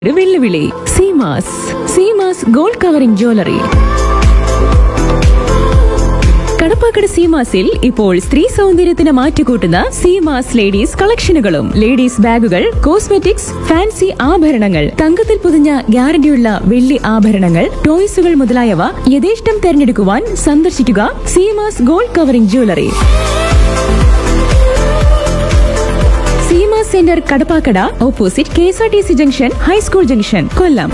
ഒരു വെല്ലുവിളി Seemas Seemas gold covering jewellery Kadappakada സീമാസിൽ ഇപ്പോൾ സ്ത്രീ സൗന്ദര്യത്തിന് മാറ്റുകൂട്ടുന്ന സീമാസ് ലേഡീസ് കളക്ഷനുകളും ലേഡീസ് ബാഗുകൾ കോസ്മെറ്റിക്സ് ഫാൻസി ആഭരണങ്ങൾ തങ്കത്തിൽ പൊതിഞ്ഞ ഗ്യാരണ്ടിയുള്ള വെള്ളി ആഭരണങ്ങൾ ടോയ്സുകൾ മുതലായവ യഥേഷ്ടം തെരഞ്ഞെടുക്കുവാൻ സന്ദർശിക്കുക Seemas gold covering jewellery Seema centre Kadappakada opposite K S R T C junction high school junction Kollam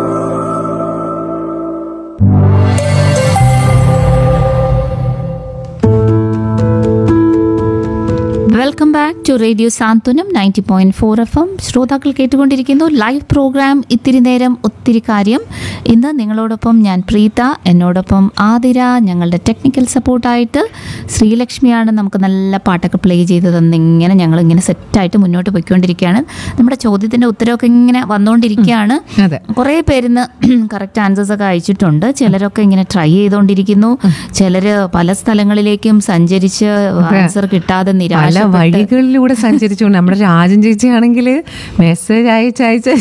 welcome back to radio Santhwanam ninety point four F M ശ്രോതാക്കൾ കേട്ടുകൊണ്ടിരിക്കുന്നു ലൈവ് പ്രോഗ്രാം ഇത്തിരി നേരം ഒത്തിരി കാര്യം ഇന്ന് നിങ്ങളോടൊപ്പം ഞാൻ പ്രീത എന്നോടൊപ്പം ആതിര ഞങ്ങളുടെ ടെക്നിക്കൽ സപ്പോർട്ടായിട്ട് ശ്രീലക്ഷ്മിയാണ് നമുക്ക് നല്ല പാട്ടൊക്കെ പ്ലേ ചെയ്ത് തന്നിങ്ങനെ ഞങ്ങൾ ഇങ്ങനെ സെറ്റായിട്ട് മുന്നോട്ട് പോയിക്കൊണ്ടിരിക്കുകയാണ് നമ്മുടെ ചോദ്യത്തിൻ്റെ ഉത്തരവൊക്കെ ഇങ്ങനെ വന്നുകൊണ്ടിരിക്കുകയാണ് അതെ കുറേ പേരിന്ന് കറക്റ്റ് ആൻസേഴ്സ് ഒക്കെ അയച്ചിട്ടുണ്ട് ചിലരൊക്കെ ഇങ്ങനെ ട്രൈ ചെയ്തുകൊണ്ടിരിക്കുന്നു ചിലര് പല സ്ഥലങ്ങളിലേക്കും സഞ്ചരിച്ച് ആൻസർ കിട്ടാതെ പല നിരാശപ്പെട്ട് വഴികളിലൂടെ സഞ്ചരിച്ചുകൊണ്ട് നമ്മുടെ രാജൻ ചേച്ചി ആണെങ്കിൽ മെസ്സേജ് അയച്ച് അയച്ച്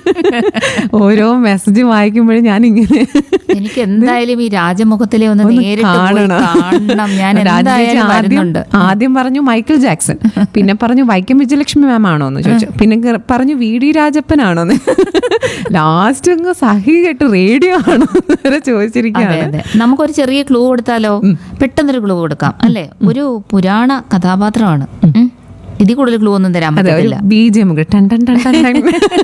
ഓരോ മെസ്സേജ് വായിക്കുമ്പോഴും ഞാൻ ഇങ്ങനെ എനിക്ക് എന്തായാലും ഈ രാജമുഖത്തിലെ ഒന്ന് ഒന്ന് നേരിട്ട് പോയി കാണണം ഞാൻ രാജൻ ചേച്ചി എന്തായാലും ആദ്യം വരുന്നുണ്ട് ആദ്യം പറഞ്ഞു മൈക്കിൾ ജാക്സൺ പിന്നെ പറഞ്ഞു വൈക്കം വിജയലക്ഷ്മി മാം ആണോ എന്ന് ചോദിച്ചു പിന്നെ ഗ- പറഞ്ഞു വി ഡി രാജപ്പൻ ആണോന്ന് ലാസ്റ്റ് അങ്ങ് സഹി കേട്ട് റേഡിയോ ആണോ എന്ന് വരെ അതെ ചോദിച്ചിരിക്കുകയാണ് അതെ നമുക്കൊരു ചെറിയ ക്ലൂ കൊടുത്താലോ പെട്ടെന്നൊരു ക്ലൂ കൊടുക്കാം അല്ലേ ഒരു പുരാണ കഥാപാത്രമാണ് ഉം. ഇതിൽ കൂടുതൽ ക്ലൂ ഒന്നും തരാൻ അതെ ഒരു പറ്റത്തില്ല ബി ജി എം ടൺ ടൺ ടൺ ടൺ ടൺ.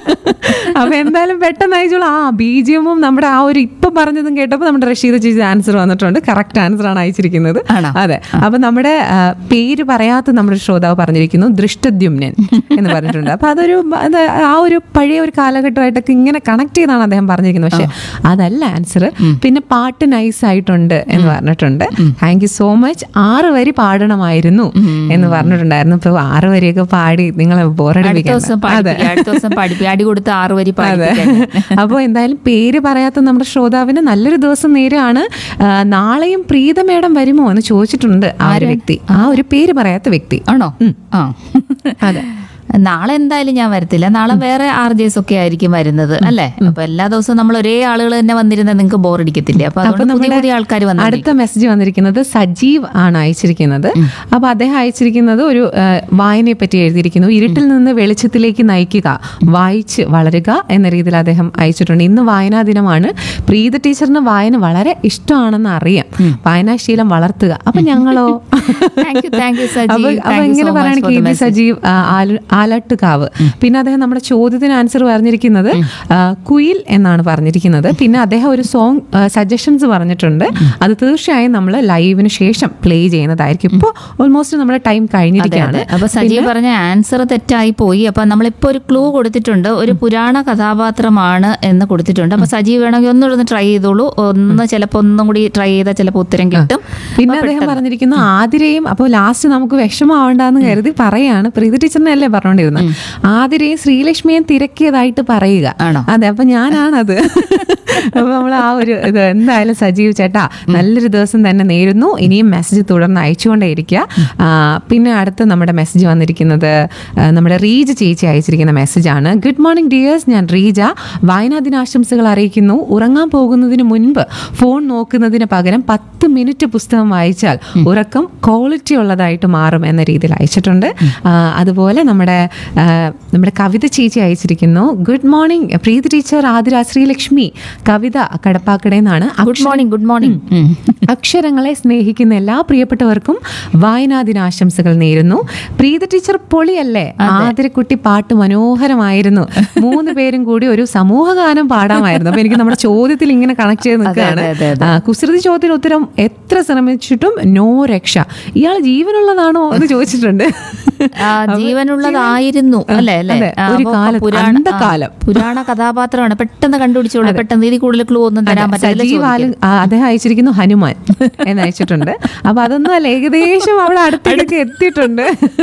അപ്പൊ എന്തായാലും പെട്ടെന്ന് അയച്ചോളൂ ആ ബി ജി എമ്മും നമ്മുടെ ആ ഒരു ഇപ്പൊ പറഞ്ഞതും കേട്ടപ്പോൾ നമ്മുടെ റഷീദ് ചേച്ചി ആൻസർ വന്നിട്ടുണ്ട് കറക്റ്റ് ആൻസർ ആണ് അയച്ചിരിക്കുന്നത് ആണോ? അതെ അപ്പൊ നമ്മുടെ ആ, പേര് പറയാത്ത നമ്മുടെ ശ്രോതാവ് പറഞ്ഞിരിക്കുന്നു ദൃഷ്ടദ്യുമ്നൻ എന്ന് പറഞ്ഞിട്ടുണ്ട് അപ്പൊ അതൊരു അത് ആ ഒരു പഴയ ഒരു കാലഘട്ടമായിട്ടൊക്കെ ഇങ്ങനെ കണക്ട് ചെയ്താണ് അദ്ദേഹം പറഞ്ഞിരിക്കുന്നത് പക്ഷെ അതല്ല ആൻസർ പിന്നെ പാട്ട് നൈസ് ആയിട്ടുണ്ട് എന്ന് പറഞ്ഞിട്ടുണ്ട് താങ്ക് യു സോ മച്ച് ആറ് വരി പാടണമായിരുന്നു എന്ന് പറഞ്ഞിട്ടുണ്ടായിരുന്നു ഇപ്പൊ ആറ് വരിയൊക്കെ പാടി നിങ്ങളെ അടുത്ത ദിവസം ബോറടിപ്പിക്കാൻ അതെ പഠിപ്പിക്കാം അടുത്ത ദിവസം പഠിപ്പിക്കാം അടി കൊടുത്ത് ആറ് വരി അതെ പഠിപ്പിക്കാം അപ്പോൾ എന്തായാലും പേര് പറയാത്ത നമ്മുടെ ശ്രോതാവിന് നല്ലൊരു ദിവസം നേരെയാണ് ആ, നാളെയും പ്രീത മേഡം വരുമോ എന്ന് ചോദിച്ചിട്ടുണ്ട് ആ ഒരു വ്യക്തി ആ ഒരു പേര് പറയാത്ത വ്യക്തി ആണോ ആ അതെ നാളെ എന്തായാലും ഞാൻ വരത്തില്ല നാളെ വേറെ ആർ ജെസ് ഒക്കെ ആയിരിക്കും വരുന്നത് അല്ലേ അപ്പൊ എല്ലാ ദിവസവും നമ്മൾ ഒരേ ആളുകൾ തന്നെ വന്നിരുന്ന നിങ്ങൾക്ക് ബോറടിക്കത്തില്ലേ അപ്പൊ അതുകൊണ്ട് പുതിയ പുതിയ ആൾക്കാർ വന്നു അടുത്ത മെസ്സേജ് വന്നിരിക്കുന്നത് സജീവ് ആണ് അയച്ചിരിക്കുന്നത് അപ്പൊ അദ്ദേഹം അയച്ചിരിക്കുന്നത് ഒരു ആ, വായനയെ പറ്റി എഴുതിയിരിക്കുന്നു ഇരുട്ടിൽ നിന്ന് വെളിച്ചത്തിലേക്ക് നയിക്കുക വായിച്ച് വളരുക എന്ന രീതിയിൽ അദ്ദേഹം അയച്ചിട്ടുണ്ട് ഇന്ന് വായനാ ദിനമാണ് പ്രീത ടീച്ചറിന് വായന വളരെ ഇഷ്ടമാണെന്ന് അറിയാം വായനാശീലം വളർത്തുക അപ്പൊ ഞങ്ങളോ താങ്ക് യു താങ്ക് യു അപ്പൊ സജീവ് അപ്പൊ താങ്ക് യു ഇങ്ങനെ സോ പറയാണ് much K for B Sajeev ആ, ആല- ആലട്ടുകാവ് പിന്നെ അദ്ദേഹം നമ്മുടെ ചോദ്യത്തിന് ആൻസർ പറഞ്ഞിരിക്കുന്നത് ആ, കുയിൽ എന്നാണ് പറഞ്ഞിരിക്കുന്നത് പിന്നെ അദ്ദേഹം ഒരു സോങ് സജഷൻസ് പറഞ്ഞിട്ടുണ്ട് അത് തീർച്ചയായും നമ്മൾ ലൈവിന് ശേഷം പ്ലേ ചെയ്യുന്നതായിരിക്കും ഇപ്പോൾ ഓൾമോസ്റ്റ് നമ്മുടെ ടൈം കഴിഞ്ഞിരിക്കുകയാണ് അപ്പൊ സജീവ് പറഞ്ഞ ആൻസർ തെറ്റായി പോയി അപ്പൊ നമ്മളിപ്പോ ഒരു ക്ലൂ കൊടുത്തിട്ടുണ്ട് ഒരു പുരാണ കഥാപാത്രമാണ് എന്ന് കൊടുത്തിട്ടുണ്ട് അപ്പൊ സജീവ് വേണമെങ്കിൽ ഒന്നുകൂടെ ട്രൈ ചെയ്തോളൂ ഒന്ന് ചിലപ്പോ ഒന്നും കൂടി ട്രൈ ചെയ്താൽ ചിലപ്പോൾ ഉത്തരം കിട്ടും പിന്നെ അദ്ദേഹം പറഞ്ഞിരിക്കുന്നു ആതിരയും അപ്പോൾ ലാസ്റ്റ് നമുക്ക് വിഷമാവണ്ടെന്ന് കരുതി പറയാണ് പ്രീതി ടീച്ചറിനെ അല്ലേ പറഞ്ഞുകൊണ്ടിരുന്നത് ആതിരയും ശ്രീലക്ഷ്മിയും തിരക്കിയതായിട്ട് പറയുക ആണോ? അതെ അപ്പൊ ഞാനാണത് അപ്പൊ നമ്മൾ ആ ഒരു ഇത് എന്തായാലും സജീവ് ചേട്ടാ നല്ലൊരു ദിവസം തന്നെ നേരുന്നു ഇനിയും മെസ്സേജ് തുടർന്ന് അയച്ചുകൊണ്ടേയിരിക്കുക ആ, പിന്നെ അടുത്ത് നമ്മുടെ മെസ്സേജ് വന്നിരിക്കുന്നത് ആ, നമ്മുടെ റീജ ചേച്ചി അയച്ചിരിക്കുന്ന മെസ്സേജാണ് ഗുഡ് മോർണിംഗ് ഡിയേഴ്സ് ഞാൻ റീജ വായനാ ദിനാശംസകൾ അറിയിക്കുന്നു ഉറങ്ങാൻ പോകുന്നതിന് മുൻപ് ഫോൺ നോക്കുന്നതിന് പകരം പത്ത് മിനിറ്റ് പുസ്തകം വായിച്ചാൽ ഉറക്കം ക്വാളിറ്റി ഉള്ളതായിട്ട് മാറും എന്ന രീതിയിൽ അയച്ചിട്ടുണ്ട് ആ, അതുപോലെ നമ്മുടെ ആ, നമ്മുടെ കവിത ചേച്ചി അയച്ചിരിക്കുന്നു good morning Preethi teacher Athira Sreelakshmi Kavitha കടപ്പാക്കടയിൽ നിന്നാണ് ഗുഡ് മോർണിംഗ് ഗുഡ് മോർണിംഗ് അക്ഷരങ്ങളെ സ്നേഹിക്കുന്ന എല്ലാ പ്രിയപ്പെട്ടവർക്കും വായനാ ദിനാശംസകൾ നേരുന്നു പ്രീത ടീച്ചർ പൊളിയല്ലേ ആതിരക്കുട്ടി പാട്ട് മനോഹരമായിരുന്നു മൂന്ന് പേരും കൂടി ഒരു സമൂഹ ഗാനം പാടാമായിരുന്നു അപ്പൊ എനിക്ക് നമ്മുടെ ചോദ്യത്തിൽ ഇങ്ങനെ കണക്ട് ചെയ്ത് നിൽക്കുകയാണ് അതെ, അതെ, ആ, കുസൃതി ചോദ്യത്തിന് ഉത്തരം എത്ര ശ്രമിച്ചിട്ടും നോ രക്ഷ ഇയാൾ ജീവനുള്ളതാണോ എന്ന് ചോദിച്ചിട്ടുണ്ട് ആ, ജീവനുള്ളതായിരുന്നു അല്ലേ അല്ലേ അതെ, ആ, ഒരു അപ്പൊ കാലത്ത്, പുരാണ അന്ധകാലം. ആ, പുരാണ കഥാപാത്രമാണ് പെട്ടെന്ന് കണ്ടുപിടിച്ചോളൂ പെട്ടെന്ന് ഇതിൽ കൂടുതൽ ക്ലൂ ഒന്നും തരാൻ പറ്റില്ല സജീവ് ആലു ആ, അദ്ദേഹം അയച്ചിരിക്കുന്നു ഹനുമാൻ എന്ന് അയച്ചിട്ടുണ്ട് അപ്പൊ അതൊന്നും അല്ല ഏകദേശം അവിടെ അടുത്തേക്ക് എത്തിയിട്ടുണ്ട്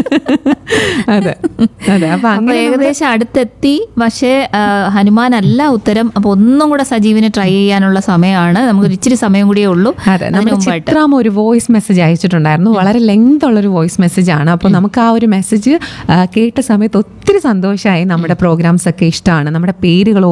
അതെ അതെ അപ്പൊ അപ്പൊ അങ്ങനെ ഏകദേശം അടുത്തെത്തി പക്ഷേ ആ, ഹനുമാൻ അല്ല ഉത്തരം അപ്പൊ ഒന്നും കൂടെ സജീവിന് ട്രൈ ചെയ്യാനുള്ള സമയമാണ് നമുക്ക് ഒരു ഇച്ചിരി സമയം കൂടിയേ ഉള്ളൂ അതെ അതിന് നമ്മുടെ മുമ്പായിട്ട് ചിത്രാമ ഒരു വോയിസ് മെസ്സേജ് അയച്ചിട്ടുണ്ടായിരുന്നു വളരെ ലെങ്ത് ഉള്ള ഒരു വോയിസ് മെസ്സേജ് ആണ് അപ്പോൾ നമുക്ക് ആ ഒരു മെസ്സേജ് കേട്ട് കേട്ട സമയത്ത് ഒത്തിരി സന്തോഷമായി നമ്മുടെ പ്രോഗ്രാംസ് ഒക്കെ ഇഷ്ടമാണ് നമ്മുടെ പേരുകൾ